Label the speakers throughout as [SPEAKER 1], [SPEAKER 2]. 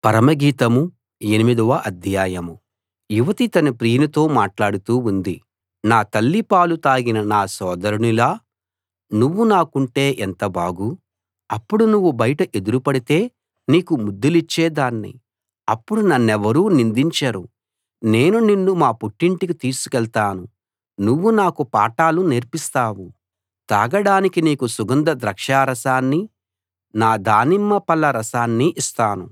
[SPEAKER 1] పరమగీతం ఎనిమిదవ అధ్యాయం యువతి తన ప్రియునితో మాట్లాడుతూ ఉంది నా తల్లి పాలు తాగిన నా సోదరునిలా నువ్వు నాకుంటే ఎంత బాగు అప్పుడు నువ్వు బయట ఎదురుపడితే నీకు ముద్దులిచ్చే దాన్ని అప్పుడు నన్నెవరూ నిందించరు నేను నిన్ను మా పుట్టింటికి తీసుకెళ్తాను నువ్వు నాకు పాఠాలు నేర్పిస్తావు తాగడానికి నీకు సుగంధ ద్రాక్షారసాన్ని నా దానిమ్మ పళ్ళ రసాన్ని ఇస్తాను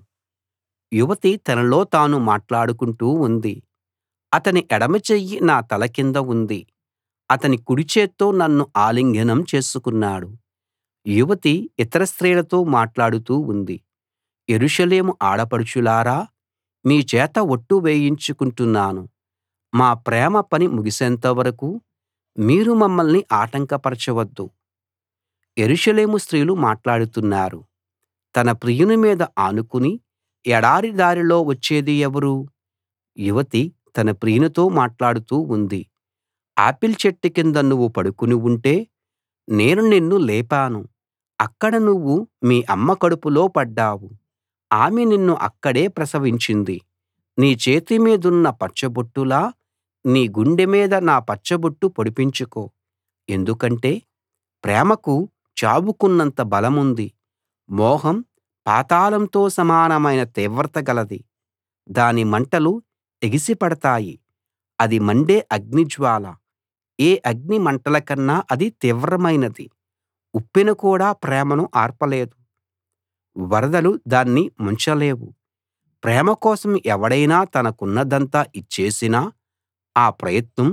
[SPEAKER 1] యువతి తనలో తాను మాట్లాడుకుంటూ ఉంది అతని ఎడమ చెయ్యి నా తల కింద ఉంది అతని కుడి చేత్తో నన్ను ఆలింగనం చేసుకున్నాడు యువతి ఇతర స్త్రీలతో మాట్లాడుతూ ఉంది యెరూషలేము ఆడపడుచులారా మీ చేత ఒట్టు వేయించుకుంటున్నాను మా ప్రేమ పని ముగిసేంత వరకూ మీరు మమ్మల్ని ఆటంకపరచవద్దు యెరూషలేము స్త్రీలు మాట్లాడుతున్నారు తన ప్రియుని మీద ఆనుకుని ఎడారి దారిలో వచ్చేది ఎవరు యువతి తన ప్రియునితో మాట్లాడుతూ ఉంది ఆపిల్ చెట్టు కింద నువ్వు పడుకుని ఉంటే నేను నిన్ను లేపాను అక్కడ నువ్వు మీ అమ్మ కడుపులో పడ్డావు ఆమె నిన్ను అక్కడే ప్రసవించింది నీ చేతి మీదున్న పచ్చబొట్టులా నీ గుండె మీద నా పచ్చబొట్టు పొడిపించుకో ఎందుకంటే ప్రేమకు చావుకున్నంత బలముంది మోహం పాతాళంతో సమానమైన తీవ్రత గలది దాని మంటలు ఎగిసిపడతాయి అది మండే అగ్నిజ్వాల ఏ అగ్ని మంటల కన్నా అది తీవ్రమైనది ఉప్పెన కూడా ప్రేమను ఆర్పలేదు వరదలు దాన్ని ముంచలేవు ప్రేమ కోసం ఎవడైనా తనకున్నదంతా ఇచ్చేసినా ఆ ప్రయత్నం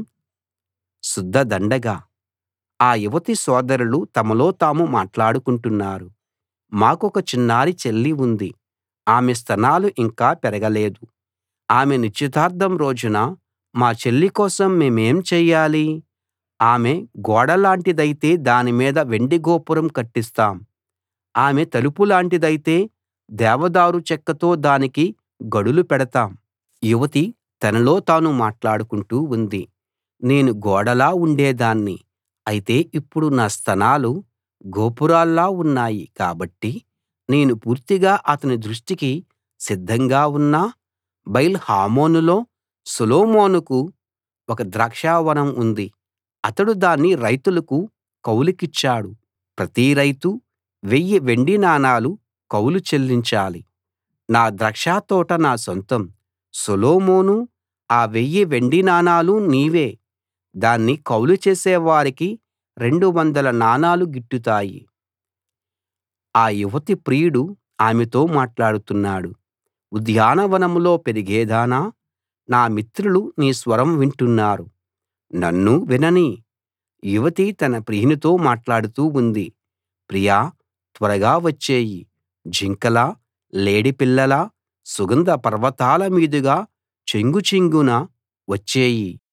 [SPEAKER 1] శుద్ధ దండగ ఆ యువతి సోదరులు తమలో తాము మాట్లాడుకుంటున్నారు మాకొక చిన్నారి చెల్లి ఉంది ఆమె స్తనాలు ఇంకా పెరగలేదు ఆమె నిశ్చితార్థం రోజున మా చెల్లి కోసం మేమేం చెయ్యాలి ఆమె గోడలాంటిదైతే దాని మీద వెండి గోపురం కట్టిస్తాం ఆమె తలుపు లాంటిదైతే దేవదారు చెక్కతో దానికి గడులు పెడతాం యువతి తనలో తాను మాట్లాడుకుంటూ ఉంది నేను గోడలా ఉండేదాన్ని అయితే ఇప్పుడు నా స్తనాలు గోపురాల్లా ఉన్నాయి కాబట్టి నేను పూర్తిగా అతని దృష్టికి సిద్ధంగా ఉన్నా బయల్ హామోనులో సొలొమోనుకు ఒక ద్రాక్షావనం ఉంది అతడు దాన్ని రైతులకు కౌలుకిచ్చాడు ప్రతి రైతూ వెయ్యి వెండి నాణాలు కౌలు చెల్లించాలి నా ద్రాక్షతోట నా సొంతం సొలొమోనూ ఆ వెయ్యి వెండి నాణాలు నీవే దాన్ని కౌలు చేసేవారికి రెండు వందల నాణాలు గిట్టుతాయి ఆ యువతి ప్రియుడు ఆమెతో మాట్లాడుతున్నాడు ఉద్యానవనంలో పెరిగేదానా నా మిత్రులు నీ స్వరం వింటున్నారు నన్నూ విననీ యువతి తన ప్రియునితో మాట్లాడుతూ ఉంది ప్రియా త్వరగా వచ్చెయ్యి జింకలా లేడిపిల్లలా సుగంధ పర్వతాల మీదుగా చెంగుచెంగున వచ్చెయ్యి